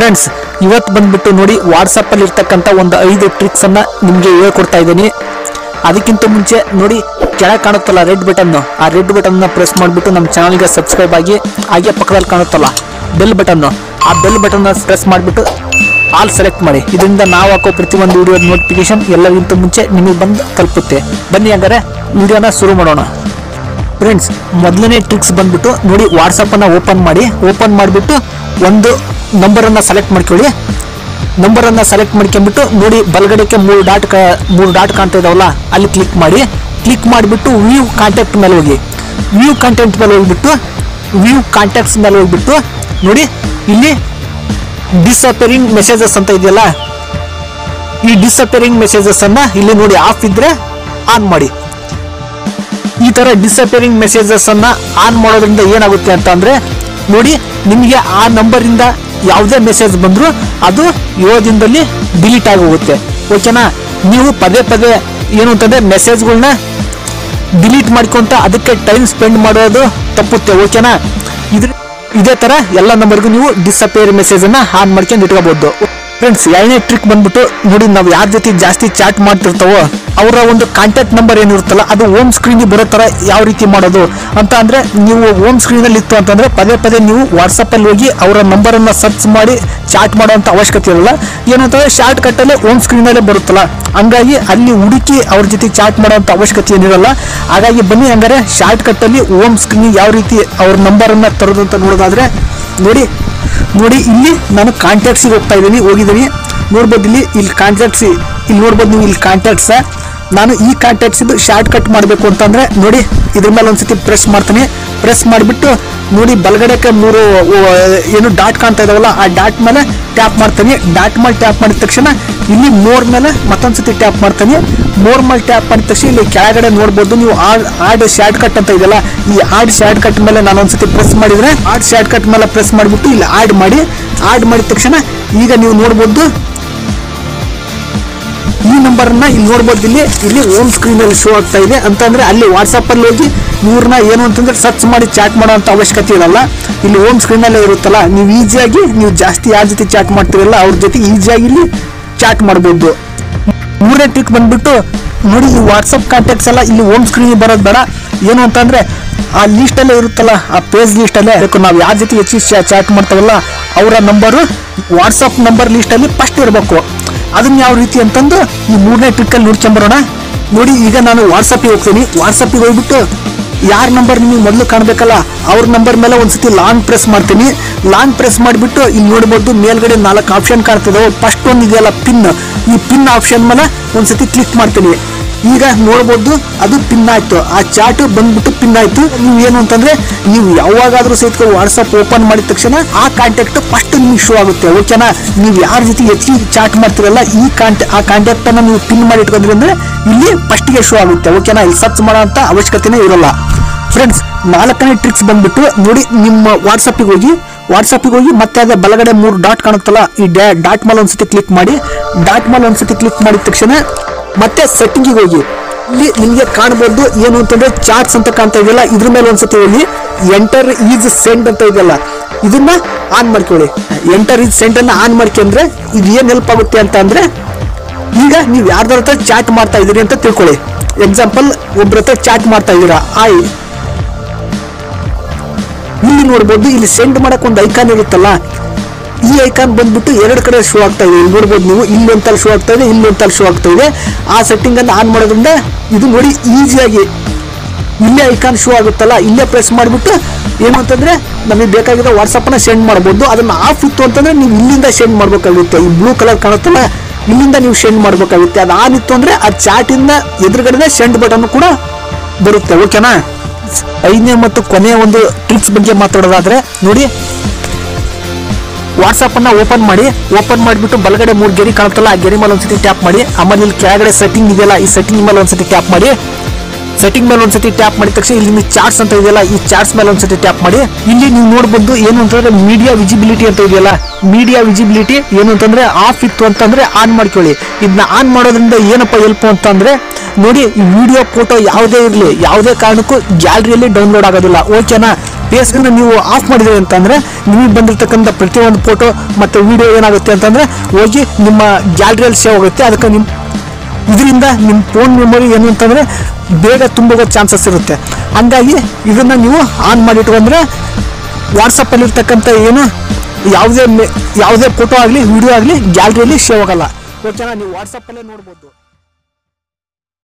friends ಇವತ್ತು ಬಂದ್ಬಿಟ್ಟು ನೋಡಿ ವಾಟ್ಸಪ್ ಅಲ್ಲಿ ಇರ್ತಕ್ಕಂಥ ಒಂದು ಐದು ಟ್ರಿಕ್ಸ್ ಅನ್ನ ನಿಮ್ಗೆ ಹೇಳ್ಕೊಡ್ತಾ ಇದ್ದೀನಿ ಅದಕ್ಕಿಂತ ಮುಂಚೆ ನೋಡಿ ಕೆಳಗೆ ಕಾಣುತ್ತಲ್ಲ ರೆಡ್ ಬಟನ್ ಆ ರೆಡ್ ಬಟನ್ ಪ್ರೆಸ್ ಮಾಡಿಬಿಟ್ಟು ನಮ್ಮ ಚಾನಲ್ಗೆ ಸಬ್ಸ್ಕ್ರೈಬ್ ಆಗಿ ಹಾಗೆ ಪಕ್ಕದಲ್ಲಿ ಕಾಣುತ್ತಲ್ಲ ಬೆಲ್ ಬಟನ್ ಆ ಬೆಲ್ ಬಟನ್ ಪ್ರೆಸ್ ಮಾಡಿಬಿಟ್ಟು ಆಲ್ ಸೆಲೆಕ್ಟ್ ಮಾಡಿ ಇದರಿಂದ ನಾವು ಹಾಕೋ ಪ್ರತಿಯೊಂದು ವಿಡಿಯೋ ನೋಟಿಫಿಕೇಶನ್ ಎಲ್ಲರಿಗಿಂತ ಮುಂಚೆ ನಿಮಗೆ ಬಂದು ತಲುಪುತ್ತೆ ಬನ್ನಿ ಹಂಗಾರೆ ವಿಡಿಯೋನ ಶುರು ಮಾಡೋಣ ಫ್ರೆಂಡ್ಸ್ ಮೊದಲನೇ ಟ್ರಿಕ್ಸ್ ಬಂದ್ಬಿಟ್ಟು ನೋಡಿ ವಾಟ್ಸಪ್ ಅನ್ನ ಓಪನ್ ಮಾಡಿ ಓಪನ್ ಮಾಡಿಬಿಟ್ಟು ಒಂದು ನಂಬರ್ ಅನ್ನ ಸೆಲೆಕ್ಟ್ ಮಾಡ್ಕೊಳ್ಳಿ ನಂಬರ್ ಅನ್ನ ಸೆಲೆಕ್ಟ್ ಮಾಡ್ಕೊಂಡ್ಬಿಟ್ಟು ನೋಡಿ ಬಲಗಡೆಗೆ ಮೂರು ಡಾಟ್ ಮೂರು ಡಾಟ್ ಕಾಣ್ತಾ ಇದಾವಲ್ಲ ಅಲ್ಲಿ ಕ್ಲಿಕ್ ಮಾಡಿ ಕ್ಲಿಕ್ ಮಾಡಿಬಿಟ್ಟು ವ್ಯೂ ಕಾಂಟ್ಯಾಕ್ಟ್ ಮೇಲೆ ಹೋಗಿ ವ್ಯೂ ಕಾಂಟ್ಯಾಕ್ಟ್ ಮೇಲೆ ಹೋಗ್ಬಿಟ್ಟು ವ್ಯೂ ಕಾಂಟ್ಯಾಕ್ಟ್ಸ್ ಮೇಲೆ ಹೋಗ್ಬಿಟ್ಟು ನೋಡಿ ಇಲ್ಲಿ ಡಿಸಪೇರಿಂಗ್ ಮೆಸೇಜಸ್ ಅಂತ ಇದೆಯಲ್ಲ ಈ ಡಿಸಪೇರಿಂಗ್ ಮೆಸೇಜಸ್ ಅನ್ನ ಇಲ್ಲಿ ನೋಡಿ ಆಫ್ ಇದ್ರೆ ಆನ್ ಮಾಡಿ ಈ ತರ ಡಿಸಪೇರಿಂಗ್ ಮೆಸೇಜಸ್ ಅನ್ನ ಆನ್ ಮಾಡೋದ್ರಿಂದ ಏನಾಗುತ್ತೆ ಅಂತ ಅಂದ್ರೆ ನೋಡಿ ನಿಮಗೆ ಆ ನಂಬರ್ ಇಂದ ಯಾವುದೇ ಮೆಸೇಜ್ ಬಂದ್ರು ಅದು ಏಳು ದಿನದಲ್ಲಿ ಡಿಲೀಟ್ ಆಗಿ ಹೋಗುತ್ತೆ ಓಕೆನಾ ನೀವು ಪದೇ ಪದೇ ಏನು ಅಂತಂದ್ರೆ ಮೆಸೇಜ್ಗಳನ್ನ ಡಿಲೀಟ್ ಮಾಡ್ಕೊಂತ ಅದಕ್ಕೆ ಟೈಮ್ ಸ್ಪೆಂಡ್ ಮಾಡೋದು ತಪ್ಪುತ್ತೆ ಓಕೆನಾ ಇದ್ರ ಇದೇ ತರ ಎಲ್ಲ ನಂಬರ್ಗೂ ನೀವು ಡಿಸಪೇರ್ ಮೆಸೇಜ್ ಅನ್ನ ಆನ್ ಮಾಡ್ಕೊಂಡು ಇಟ್ಕೋಬಹುದು ಫ್ರೆಂಡ್ಸ್ ಎರಡನೇ ಟ್ರಿಕ್ ಬಂದ್ಬಿಟ್ಟು ನೋಡಿ ನಾವು ಯಾರ ಜೊತೆ ಜಾಸ್ತಿ ಚಾಟ್ ಮಾಡ್ತಿರ್ತಾವೋ ಅವರ ಒಂದು ಕಾಂಟ್ಯಾಕ್ಟ್ ನಂಬರ್ ಏನಿರುತ್ತಲ್ಲ ಅದು ಹೋಮ್ ಸ್ಕ್ರೀನ್ ಬರೋ ತರ ಯಾವ ರೀತಿ ಮಾಡೋದು ಅಂತ ಅಂದ್ರೆ ನೀವು ಹೋಮ್ ಸ್ಕ್ರೀನ್ ಅಲ್ಲಿ ಇತ್ತು ಅಂತಂದ್ರೆ ಪದೇ ಪದೇ ನೀವು ವಾಟ್ಸಪ್ ಅಲ್ಲಿ ಹೋಗಿ ಅವರ ನಂಬರ್ ಅನ್ನ ಸರ್ಚ್ ಮಾಡಿ ಚಾಟ್ ಮಾಡುವಂತ ಅವಶ್ಯಕತೆ ಇರಲ್ಲ ಏನಂತಂದ್ರೆ ಶಾರ್ಟ್ ಕಟ್ ಅಲ್ಲೇ ಹೋಮ್ ಸ್ಕ್ರೀನ್ ಅಲ್ಲೇ ಬರುತ್ತಲ್ಲ ಹಂಗಾಗಿ ಅಲ್ಲಿ ಹುಡುಕಿ ಅವ್ರ ಜೊತೆ ಚಾಟ್ ಮಾಡುವಂತ ಅವಶ್ಯಕತೆ ಏನಿರಲ್ಲ ಹಾಗಾಗಿ ಬನ್ನಿ ಹಂಗಾರೆ ಶಾರ್ಟ್ ಕಟ್ ಅಲ್ಲಿ ಹೋಮ್ ಸ್ಕ್ರೀನ್ ಯಾವ ರೀತಿ ಅವ್ರ ನಂಬರ್ ಅನ್ನ ತರೋದು ಅಂತ ನೋಡೋದಾದ್ರೆ ನೋಡಿ ನೋಡಿ ಇಲ್ಲಿ ನಾನು ಕಾಂಟ್ಯಾಕ್ಟ್ಸಿಗೆ ಹೋಗ್ತಾ ಇದ್ದೀನಿ ಹೋಗಿದ್ದೀನಿ ನೋಡ್ಬೋದು ಇಲ್ಲಿ ಇಲ್ಲಿ ಕಾಂಟ್ಯಾಕ್ಟ್ಸ್ ಇಲ್ಲಿ ನೋಡ್ಬೋದು ನೀವು ಇಲ್ಲಿ ಕಾಂಟ್ಯಾಕ್ಟ್ಸ್ ನಾನು ಈ ಕಾಂಟ್ಯಾಕ್ಟ್ಸ್ ಇದು ಶಾರ್ಟ್ ಕಟ್ ಮಾಡಬೇಕು ಅಂತಂದ್ರೆ ನೋಡಿ ಇದ್ರ ಮೇಲೆ ಒಂದ್ಸತಿ ಪ್ರೆಸ್ ಮಾಡ್ತೀನಿ ಪ್ರೆಸ್ ಮಾಡಿಬಿಟ್ಟು ನೋಡಿ ಬಲಗಡೆಗೆ ಮೂರು ಓ, ಏನು ಡಾಟ್ ಕಾಣ್ತಾ ಇದಾವಲ್ಲ ಆ ಡಾಟ್ ಮೇಲೆ ಟ್ಯಾಪ್ ಮಾಡ್ತೀನಿ ಡಾಟ್ ಮೇಲೆ ಟ್ಯಾಪ್ ಮಾಡಿದ ತಕ್ಷಣ ಇಲ್ಲಿ ಮೋರ್ ಮೇಲೆ ಮತ್ತೊಂದ್ಸತಿ ಟ್ಯಾಪ್ ಮಾಡ್ತೀನಿ ಮೋರ್ ಮೇಲೆ ಟ್ಯಾಪ್ ಮಾಡಿದ ತಕ್ಷಣ ಇಲ್ಲಿ ಕೆಳಗಡೆ ನೋಡ್ಬೋದು ನೀವು ಆಡ್ ಆಡ್ ಶಾರ್ಟ್ ಕಟ್ ಅಂತ ಇದೆಯಲ್ಲ ಈ ಆಡ್ ಶಾರ್ಟ್ ಕಟ್ ಮೇಲೆ ನಾನು ಒಂದ್ಸತಿ ಪ್ರೆಸ್ ಮಾಡಿದ್ರೆ ಆಡ್ ಶಾರ್ಟ್ ಕಟ್ ಮೇಲೆ ಪ್ರೆಸ್ ಮಾಡಿಬಿಟ್ಟು ಇಲ್ಲಿ ಆಡ್ ಮಾಡಿ ಆಡ್ ಮಾಡಿದ ತಕ್ಷಣ ಈಗ ನೀವು ನೋಡ್ಬೋದು ಈ ನಂಬರ್ ನ ಇಲ್ಲಿ ನೋಡ್ಬೋದು ಇಲ್ಲಿ ಇಲ್ಲಿ ಹೋಮ್ ಸ್ಕ್ರೀನ್ ಅಲ್ಲಿ ಶೋ ಆಗ್ತಾ ಇದೆ ಅಂತಂದ್ರೆ ಅಲ್ಲಿ ವಾಟ್ಸಪ್ ಅಲ್ಲಿ ಹೋಗಿ ಇವ್ರನ್ನ ಏನು ಅಂತಂದ್ರೆ ಸರ್ಚ್ ಮಾಡಿ ಚಾಟ್ ಮಾಡುವಂತ ಅವಶ್ಯಕತೆ ಇರಲ್ಲ ಇಲ್ಲಿ ಹೋಮ್ ಸ್ಕ್ರೀನ್ ಅಲ್ಲೇ ಇರುತ್ತಲ್ಲ ನೀವು ಈಸಿಯಾಗಿ ನೀವು ಜಾಸ್ತಿ ಯಾರ ಜೊತೆ ಚಾಟ್ ಮಾಡ್ತಿರಲ್ಲ ಅವ್ರ ಜೊತೆ ಈಸಿಯಾಗಿ ಇಲ್ಲಿ ಚಾಟ್ ಮಾಡ್ಬೋದು ಮೂರನೇ ಟ್ರಿಕ್ ಬಂದ್ಬಿಟ್ಟು ನೋಡಿ ಈ ವಾಟ್ಸಪ್ ಕಾಂಟ್ಯಾಕ್ಟ್ಸ್ ಎಲ್ಲ ಇಲ್ಲಿ ಹೋಮ್ ಸ್ಕ್ರೀನ್ ಬರೋದು ಬೇಡ ಏನು ಅಂತಂದ್ರೆ ಆ ಲಿಸ್ಟ್ ಅಲ್ಲೇ ಇರುತ್ತಲ್ಲ ಆ ಪೇಜ್ ಲಿಸ್ಟ್ ಅಲ್ಲೇ ಬೇಕು ನಾವು ಯಾರ ಜೊತೆ ಹೆಚ್ಚು ಚಾಟ್ ಮಾಡ್ತಾವಲ್ಲ ಅವರ ನಂಬರು ವಾಟ್ಸಪ್ ನಂಬರ್ ಲಿಸ್ಟ್ ಅಲ್ಲಿ ಫಸ್ಟ್ ಇರಬೇಕು ಅದನ್ನ ಯಾವ ರೀತಿ ಅಂತಂದು ಈ ಮೂರನೇ ಟ್ರಿಕ್ ಅಲ್ಲಿ ನೋಡ್ಕೊಂಬರೋಣ ನೋಡಿ ಈಗ ನಾನು ವಾಟ್ಸಪ್ಗೆ ಹೋಗ್ತೀನಿ ವಾಟ್ಸಪ್ಗೆ ಹೋಗ್ಬಿಟ್ಟು ಯಾರ ನಂಬರ್ ನಿಮಗೆ ಮೊದಲು ಕಾಣಬೇಕಲ್ಲ ಅವ್ರ ನಂಬರ್ ಮೇಲೆ ಒಂದ್ಸತಿ ಲಾಂಗ್ ಪ್ರೆಸ್ ಮಾಡ್ತೀನಿ ಲಾಂಗ್ ಪ್ರೆಸ್ ಮಾಡಿಬಿಟ್ಟು ಇಲ್ಲಿ ನೋಡ್ಬೋದು ಮೇಲ್ಗಡೆ ನಾಲ್ಕು ಆಪ್ಷನ್ ಕಾಣ್ತಿದಾವೆ ಫಸ್ಟ್ ಒಂದು ಇದೆಯಲ್ಲ ಪಿನ್ ಈ ಪಿನ್ ಆಪ್ಷನ್ ಮೇಲೆ ಒಂದ್ಸತಿ ಕ್ಲಿಕ್ ಮಾಡ್ತೀನಿ ಈಗ ನೋಡ್ಬೋದು ಅದು ಪಿನ್ ಆಯ್ತು ಆ ಚಾಟ್ ಬಂದ್ಬಿಟ್ಟು ಪಿನ್ ಆಯ್ತು ನೀವು ಏನು ಅಂತಂದ್ರೆ ನೀವು ಯಾವಾಗಾದ್ರೂ ಸಹಿತ ವಾಟ್ಸಪ್ ಓಪನ್ ಮಾಡಿದ ತಕ್ಷಣ ಆ ಕಾಂಟ್ಯಾಕ್ಟ್ ಫಸ್ಟ್ ನಿಮ್ಗೆ ಶೋ ಆಗುತ್ತೆ ಓಕೆನಾ ನೀವು ಯಾರ ಜೊತೆ ಹೆಚ್ಚಿಗೆ ಚಾಟ್ ಮಾಡ್ತಿರಲ್ಲ ಈ ಕಾಂಟ್ ಆ ಕಾಂಟ್ಯಾಕ್ಟ್ ಅನ್ನ ನೀವು ಪಿನ್ ಮಾಡಿ ಇಟ್ಕೊಂಡ್ರಿ ಅಂದ್ರೆ ಇಲ್ಲಿ ಫಸ್ಟ್ ಗೆ ಶೋ ಆಗುತ್ತೆ ಓಕೆನಾ ಇಲ್ಲಿ ಸರ್ಚ್ ಮಾಡೋ ಅಂತ ಅವಶ್ಯಕತೆನೇ ಇರಲ್ಲ ಫ್ರೆಂಡ್ಸ್ ನಾಲ್ಕನೇ ಟ್ರಿಕ್ಸ್ ಬಂದ್ಬಿಟ್ಟು ನೋಡಿ ನಿಮ್ಮ ವಾಟ್ಸಪ್ಪಿಗೆ ಹೋಗಿ ವಾಟ್ಸಪ್ಪಿಗೆ ಹೋಗಿ ಮತ್ತೆ ಅದೇ ಬಲಗಡೆ ಮೂರು ಡಾಟ್ ಕಾಣುತ್ತಲ್ಲ ಈ ಡಾಟ್ ಮೇಲೆ ಒಂದ್ಸತಿ ಕ್ಲಿಕ್ ಮಾಡಿ ಡಾಟ್ ಮೇಲೆ ಒಂದ್ಸತಿ ಕ್ಲಿಕ್ ಮಾಡಿದ ತಕ್ಷಣ ಮತ್ತೆ ಸೆಟ್ಟಿಂಗಿಗೆ ಹೋಗಿ ಇಲ್ಲಿ ನಿಮಗೆ ಕಾಣಬಹುದು ಏನು ಅಂತಂದ್ರೆ ಚಾರ್ಟ್ಸ್ ಅಂತ ಕಾಣ್ತಾ ಇದೆಯಲ್ಲ ಇದ್ರ ಮೇಲೆ ಒಂದ್ಸತಿ ಹೋಗಿ ಎಂಟರ್ ಈಸ್ ಸೆಂಡ್ ಅಂತ ಇದೆಯಲ್ಲ ಇದನ್ನ ಆನ್ ಮಾಡ್ಕೊಳ್ಳಿ ಎಂಟರ್ ಈಸ್ ಸೆಂಡ್ ಅನ್ನ ಆನ್ ಮಾಡ್ಕೊಂಡ್ರೆ ಇದು ಏನ್ ಹೆಲ್ಪ್ ಆಗುತ್ತೆ ಅಂತ ಅಂದ್ರೆ ಈಗ ನೀವು ಯಾರ್ದಾರ ಹತ್ರ ಚಾಟ್ ಮಾಡ್ತಾ ಇದೀರಿ ಅಂತ ತಿಳ್ಕೊಳ್ಳಿ ಎಕ್ಸಾಂಪಲ್ ಒಬ್ರ ಹತ್ರ ಚಾಟ್ ಮಾಡ್ತಾ ಇದೀರಾ ಆಯ್ ಇಲ್ಲಿ ನೋಡ್ಬೋದು ಇಲ್ಲಿ ಸೆಂಡ್ ಮಾಡಕ್ ಒಂದು ಐಕಾನ್ ಇರುತ್ತಲ್ಲ ಈ ಐಕಾನ್ ಬಂದ್ಬಿಟ್ಟು ಎರಡು ಕಡೆ ಶೋ ಆಗ್ತಾ ಇದೆ ಇಲ್ಲಿ ನೋಡ್ಬೋದು ನೀವು ಇಲ್ಲಿ ಒಂತಲ್ಲಿ ಶೋ ಆಗ್ತಾ ಇದೆ ಇಲ್ಲಿ ಒಂತಲ್ಲಿ ಶೋ ಆಗ್ತಾ ಇದೆ ಆ ಸೆಟ್ಟಿಂಗ್ ಅನ್ನು ಆನ್ ಮಾಡೋದ್ರಿಂದ ಇದು ನೋಡಿ ಈಸಿಯಾಗಿ ಇಲ್ಲೇ ಐಕಾನ್ ಶೋ ಆಗುತ್ತಲ್ಲ ಇಲ್ಲೇ ಪ್ರೆಸ್ ಮಾಡಿಬಿಟ್ಟು ಏನು ಅಂತಂದ್ರೆ ನಮಗೆ ಬೇಕಾಗಿರೋ ವಾಟ್ಸಪ್ ನ ಸೆಂಡ್ ಮಾಡ್ಬೋದು ಅದನ್ನ ಆಫ್ ಇತ್ತು ಅಂತಂದ್ರೆ ನೀವು ಇಲ್ಲಿಂದ ಸೆಂಡ್ ಮಾಡ್ಬೇಕಾಗುತ್ತೆ ಈ ಬ್ಲೂ ಕಲರ್ ಕಾಣುತ್ತಲ್ಲ ಇಲ್ಲಿಂದ ನೀವು ಸೆಂಡ್ ಮಾಡ್ಬೇಕಾಗುತ್ತೆ ಅದು ಆನ್ ಇತ್ತು ಅಂದ್ರೆ ಆ ಚಾಟ್ ಇಂದ ಎದುರುಗಡೆ ಸೆಂಡ್ ಬಟನ್ ಕೂಡ ಬರುತ್ತೆ ಓಕೆನಾ ಐದನೇ ಮತ್ತು ಕೊನೆಯ ಒಂದು ಟ್ರಿಕ್ಸ್ ಬಗ್ಗೆ ಮಾತಾಡೋದಾದ್ರೆ ನೋಡಿ ವಾಟ್ಸಪ್ ಅನ್ನ ಓಪನ್ ಮಾಡಿ ಓಪನ್ ಮಾಡಿಬಿಟ್ಟು ಬಲಗಡೆ ಮೂರು ಗೆರೆ ಕಾಣುತ್ತಲ್ಲ ಆ ಗೆರೆ ಮೇಲೆ ಒಂದ್ಸತಿ ಟ್ಯಾಪ್ ಮಾಡಿ ಆಮೇಲೆ ಇಲ್ಲಿ ಕೆಳಗಡೆ ಸೆಟ್ಟಿಂಗ್ ಇದೆಯಲ್ಲ ಈ ಸೆಟ್ಟಿಂಗ್ ಮೇಲೆ ಒಂದ್ಸತಿ ಟ್ಯಾಪ್ ಮಾಡಿ ಸೆಟ್ಟಿಂಗ್ ಮೇಲೆ ಒಂದ್ಸತಿ ಟ್ಯಾಪ್ ಮಾಡಿದ ತಕ್ಷಣ ಇಲ್ಲಿ ನಿಮಗೆ ಚಾರ್ಟ್ಸ್ ಅಂತ ಇದೆಯಲ್ಲ ಈ ಚಾರ್ಟ್ಸ್ ಮೇಲೆ ಒಂದ್ಸತಿ ಟ್ಯಾಪ್ ಮಾಡಿ ಇಲ್ಲಿ ನೀವು ನೋಡ್ಬೋದು ಏನು ಅಂತಂದ್ರೆ ಮೀಡಿಯಾ ವಿಜಿಬಿಲಿಟಿ ಅಂತ ಇದೆಯಲ್ಲ ಮೀಡಿಯಾ ವಿಜಿಬಿಲಿಟಿ ಏನು ಅಂತಂದ್ರೆ ಆಫ್ ಇತ್ತು ಅಂತಂದ್ರೆ ಆನ್ ಮಾಡ್ಕೊಳ್ಳಿ ಇದನ್ನ ಆನ್ ಮಾಡೋದ್ರಿಂದ ಏನಪ್ಪ ಹೆಲ್ಪ್ ಅಂತಂದ್ರೆ ನೋಡಿ ಈ ವಿಡಿಯೋ ಫೋಟೋ ಯಾವುದೇ ಇರಲಿ ಯಾವುದೇ ಕಾರಣಕ್ಕೂ ಗ್ಯಾಲರಿಯಲ್ಲಿ ಡೌನ್ಲೋಡ್ ಆಗೋದಿಲ್ಲ ಓಕೆನಾ ಫೇಸ್ಬುಕ್ನ ನೀವು ಆಫ್ ಮಾಡಿದ್ರಿ ಅಂತಂದರೆ ನಿಮಗೆ ಬಂದಿರತಕ್ಕಂಥ ಪ್ರತಿಯೊಂದು ಫೋಟೋ ಮತ್ತು ವಿಡಿಯೋ ಏನಾಗುತ್ತೆ ಅಂತಂದರೆ ಹೋಗಿ ನಿಮ್ಮ ಗ್ಯಾಲರಿಯಲ್ಲಿ ಸೇವ್ ಆಗುತ್ತೆ ಅದಕ್ಕೆ ನಿಮ್ಮ ಇದರಿಂದ ನಿಮ್ಮ ಫೋನ್ ಮೆಮೊರಿ ಏನು ಅಂತಂದರೆ ಬೇಗ ತುಂಬೋಗೋ ಚಾನ್ಸಸ್ ಇರುತ್ತೆ ಹಂಗಾಗಿ ಇದನ್ನು ನೀವು ಆನ್ ಮಾಡಿಟ್ಕೊಂಡ್ರೆ ವಾಟ್ಸಪ್ಪಲ್ಲಿರ್ತಕ್ಕಂಥ ಏನು ಯಾವುದೇ ಮೆ- ಯಾವುದೇ ಫೋಟೋ ಆಗಲಿ ವಿಡಿಯೋ ಆಗಲಿ ಗ್ಯಾಲರಿಯಲ್ಲಿ ಸೇವ್ ಆಗಲ್ಲ ಓಕೆನಾ ನೀವು ವಾಟ್ಸಪ್ಪಲ್ಲೇ ನೋಡ್ಬೋದು